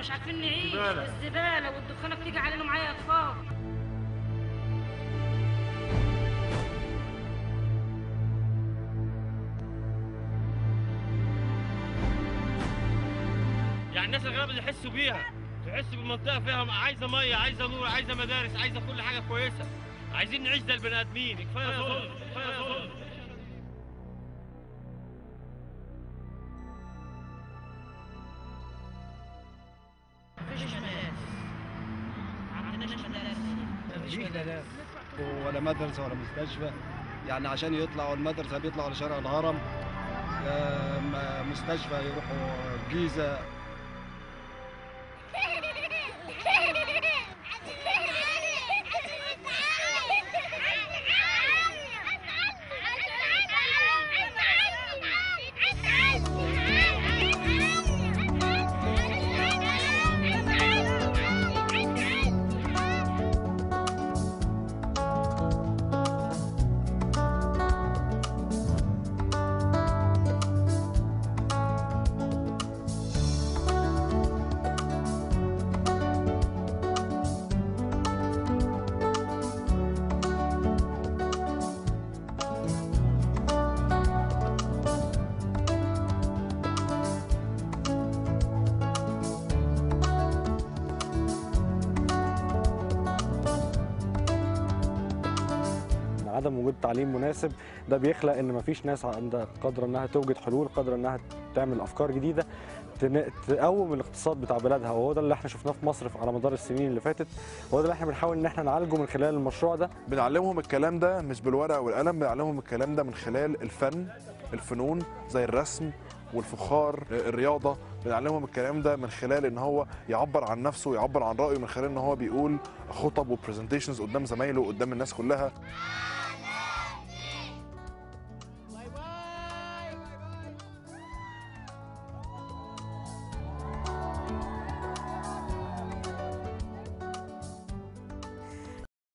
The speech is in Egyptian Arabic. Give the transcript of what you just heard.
مش عارفين نعيش زبالة. الزباله والدخانه بتيجي علينا معايا اطفال يعني الناس الغلابه اللي يحسوا بيها يحسوا بالمنطقه فيها عايزه ميه عايزه نور عايزه مدارس عايزه كل حاجه كويسه عايزين نعيش زي البني ادمين كفايه ظلم كفايه ظلم مفيش مدارس ما عندناش مدارس مفيش مدارس ولا مدرسة ولا مستشفى يعني عشان يطلعوا المدرسة بيطلعوا على شارع الهرم آه، م- مستشفى يروحوا الجيزة إن عدم وجود تعليم مناسب ده بيخلق ان مفيش ناس عندها قادره انها توجد حلول قادره انها تعمل افكار جديده تن- تقوم الاقتصاد بتاع بلادها وهو ده اللي احنا شفناه في مصر على مدار السنين اللي فاتت وهو ده اللي احنا بنحاول ان احنا نعالجه من خلال المشروع ده بنعلمهم الكلام ده مش بالورقه والقلم بنعلمهم الكلام ده من خلال الفن الفنون زي الرسم والفخار الرياضه بنعلمهم الكلام ده من خلال ان هو يعبر عن نفسه ويعبر عن رايه من خلال ان هو بيقول خطب وبرزنتيشنز قدام زمايله قدام الناس كلها